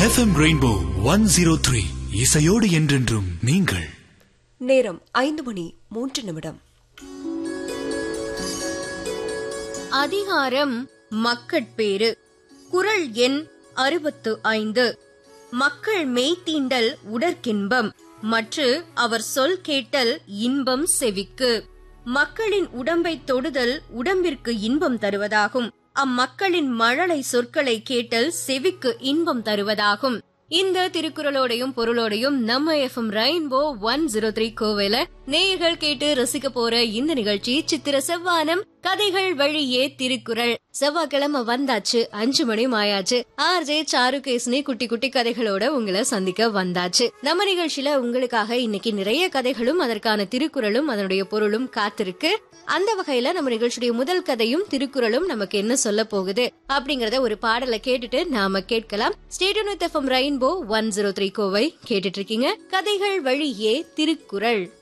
FM Rainbow one zero three இசையோடு என்றென்றும் நீங்கள் நேரம் ஐந்து மணி மூன்று நிமிடம் அதிகாரம் மக்கட்பேறு குறள் எண் அறுபத்து ஐந்து மக்கள் மெய்த்தீண்டல் உடற்கின்பம் மற்று அவர் சொல் கேட்டல் இன்பம் செவிக்கு மக்களின் உடம்பை தொடுதல் உடம்பிற்கு இன்பம் தருவதாகும் அம்மக்களின் மழலை சொற்களை கேட்டல் செவிக்கு இன்பம் தருவதாகும் இந்த திருக்குறளோடையும் பொருளோடையும் நம்ம FM Rainbow one zero three கோவில நேயர்கள் கேட்டு ரசிக்க போற இந்த நிகழ்ச்சி சித்திர செவ்வானம் கதைகள் வழியே திருக்குறள் செவ்வாய்க்கிழமை வந்தாச்சு அஞ்சு மணி மாயாச்சு ஆர்ஜே சாருகேஸ்னி குட்டி குட்டி கதைகளோட உங்களை சந்திக்க வந்தாச்சு நம்ம நிகழ்ச்சியில உங்களுக்காக இன்னைக்கு நிறைய கதைகளும் அதற்கான திருக்குறளும் அதனுடைய பொருளும் காத்திருக்கு அந்த வகையில நம்ம நிகழ்ச்சியுடைய முதல் கதையும் திருக்குறளும் நமக்கு என்ன சொல்ல போகுது அப்படிங்கறத ஒரு பாடலை கேட்டுட்டு நாம கேட்கலாம் stay tuned with FM Rainbow one zero three Kovai கேட்டுட்டு இருக்கீங்க கதைகள் வழியே திருக்குறள்